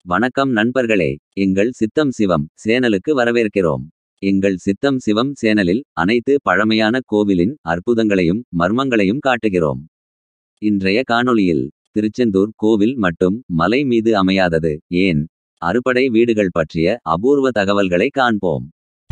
வணக்கம் நண்பர்களே எங்கள் சித்தம் சிவம் சேனலுக்கு வரவேற்கிறோம் எங்கள் சித்தம் சிவம் சேனலில் அனைத்து பழமையான கோவிலின் அற்புதங்களையும் மர்மங்களையும் காட்டுகிறோம் இன்றைய காணொளியில் திருச்செந்தூர் கோவில் மட்டும் மலை மீது அமையாதது ஏன் அறுபடை வீடுகள் பற்றிய அபூர்வ தகவல்களை காண்போம்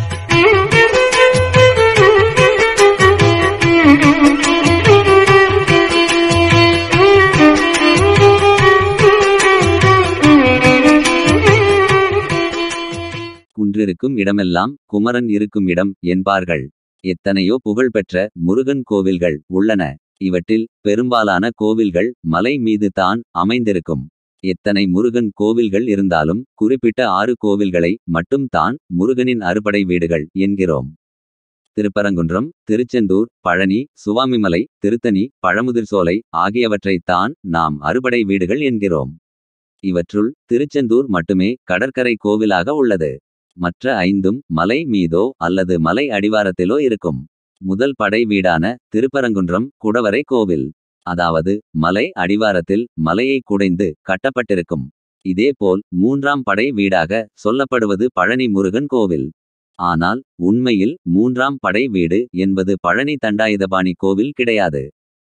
குன்றிருக்கும் இடமெல்லாம் குமரன் இருக்கும் இடம் என்பார்கள் எத்தனையோ புகழ்பெற்ற முருகன் கோவில்கள் உள்ளன இவற்றில் பெரும்பாலான கோவில்கள் மலை மீது தான் அமைந்திருக்கும் எத்தனை முருகன் கோவில்கள் இருந்தாலும் குறிப்பிட்ட ஆறு கோவில்களை மட்டும் தான் முருகனின் அறுபடை வீடுகள் என்கிறோம் திருப்பரங்குன்றம் திருச்செந்தூர் பழனி சுவாமிமலை திருத்தணி பழமுதிர்சோலை ஆகியவற்றைத் தான் நாம் அறுபடை வீடுகள் என்கிறோம் இவற்றுள் திருச்செந்தூர் மட்டுமே கடற்கரை கோவிலாக உள்ளது மற்ற ஐந்தும் மலை மீதோ அல்லது மலை அடிவாரத்திலோ இருக்கும் முதல் படை வீடான திருப்பரங்குன்றம் குடவரை கோவில் அதாவது மலை அடிவாரத்தில் மலையை குடைந்து கட்டப்பட்டிருக்கும் இதேபோல் மூன்றாம் படை வீடாக சொல்லப்படுவது பழனி முருகன் கோவில் ஆனால் உண்மையில் மூன்றாம் படை வீடு என்பது பழனி தண்டாயுதபாணி கோவில் கிடையாது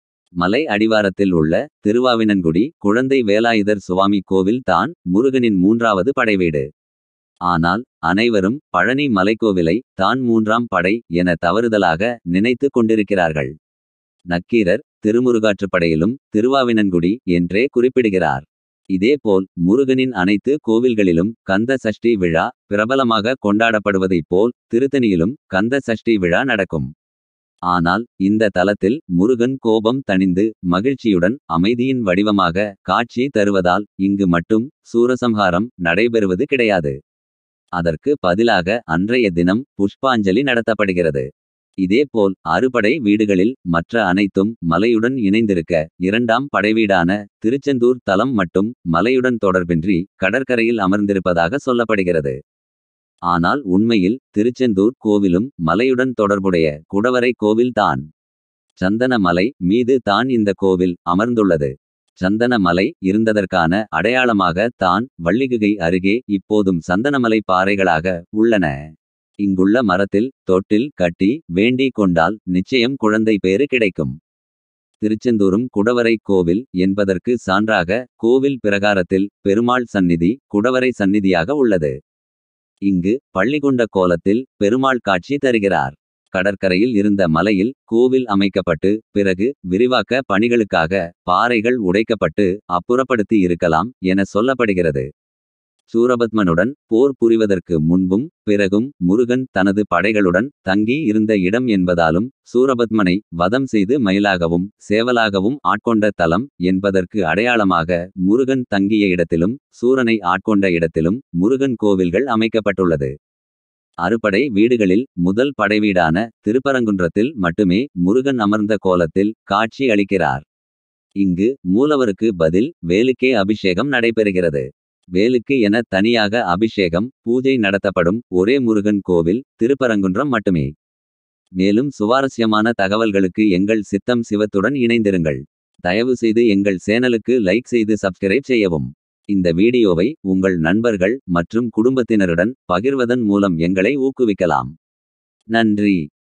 மலை அடிவாரத்தில் உள்ள திருவாவினன்குடி குழந்தை வேலாயுதர் சுவாமி கோவில் தான் முருகனின் மூன்றாவது படைவீடு ஆனால் அனைவரும் பழனி மலைக்கோவிலை தான் மூன்றாம் படை என தவறுதலாக நினைத்து கொண்டிருக்கிறார்கள் நக்கீரர் திருமுருகாற்றுப்படையிலும் திருவாவினன்குடி என்றே குறிப்பிடுகிறார் இதேபோல் முருகனின் அனைத்து கோவில்களிலும் கந்த சஷ்டி விழா பிரபலமாக கொண்டாடப்படுவதைப் போல் திருத்தணியிலும் கந்த சஷ்டி விழா நடக்கும் ஆனால் இந்த தலத்தில் முருகன் கோபம் தணிந்து மகிழ்ச்சியுடன் அமைதியின் வடிவமாக காட்சி தருவதால் இங்கு மட்டும் சூரசம்ஹாரம் நடைபெறுவது கிடையாது அதற்கு பதிலாக அன்றைய தினம் புஷ்பாஞ்சலி நடத்தப்படுகிறது இதேபோல் அறுபடை வீடுகளில் மற்ற அனைத்தும் மலையுடன் இணைந்திருக்க இரண்டாம் படைவீடான திருச்செந்தூர் தலம் மட்டும் மலையுடன் தொடர்பின்றி கடற்கரையில் அமர்ந்திருப்பதாக சொல்லப்படுகிறது ஆனால் உண்மையில் திருச்செந்தூர் கோவிலும் மலையுடன் தொடர்புடைய குடவரை கோவில் தான் சந்தன மலை மீது தான் இந்த கோவில் அமர்ந்துள்ளது சந்தன மலை இருந்ததற்கான அடையாளமாக தான் வள்ளிகுகை அருகே இப்போதும் சந்தனமலை பாறைகளாக உள்ளன இங்குள்ள மரத்தில் தொட்டில் கட்டி வேண்டி கொண்டால் நிச்சயம் குழந்தை பேறு கிடைக்கும் திருச்செந்தூரும் குடவரை கோவில் என்பதற்கு சான்றாக கோவில் பிரகாரத்தில் பெருமாள் சந்நிதி குடவரை சந்நிதியாக உள்ளது இங்கு பள்ளிகொண்ட கோலத்தில் பெருமாள் காட்சி தருகிறார் கடற்கரையில் இருந்த மலையில் கோவில் அமைக்கப்பட்டு பிறகு விரிவாக்க பணிகளுக்காக பாறைகள் உடைக்கப்பட்டு அப்புறப்படுத்தி இருக்கலாம் என சொல்லப்படுகிறது சூரபத்மனுடன் போர் புரிவதற்கு முன்பும் பிறகும் முருகன் தனது படைகளுடன் தங்கி இருந்த இடம் என்பதாலும் சூரபத்மனை வதம் செய்து மயிலாகவும் சேவலாகவும் ஆட்கொண்ட தலம் என்பதற்கு அடையாளமாக முருகன் தங்கிய இடத்திலும் சூரனை ஆட்கொண்ட இடத்திலும் முருகன் கோவில்கள் அமைக்கப்பட்டுள்ளது அறுபடை வீடுகளில் முதல் படைவீடான திருப்பரங்குன்றத்தில் மட்டுமே முருகன் அமர்ந்த கோலத்தில் காட்சி அளிக்கிறார் இங்கு மூலவருக்கு பதில் வேலுக்கே அபிஷேகம் நடைபெறுகிறது வேலுக்கு என தனியாக அபிஷேகம் பூஜை நடத்தப்படும் ஒரே முருகன் கோவில் திருப்பரங்குன்றம் மட்டுமே மேலும் சுவாரஸ்யமான தகவல்களுக்கு எங்கள் சித்தம் சிவத்துடன் இணைந்திருங்கள் தயவு செய்து எங்கள் சேனலுக்கு லைக் செய்து சப்ஸ்கிரைப் செய்யவும் இந்த வீடியோவை உங்கள் நண்பர்கள் மற்றும் குடும்பத்தினருடன் பகிர்வதன் மூலம் எங்களை ஊக்குவிக்கலாம் நன்றி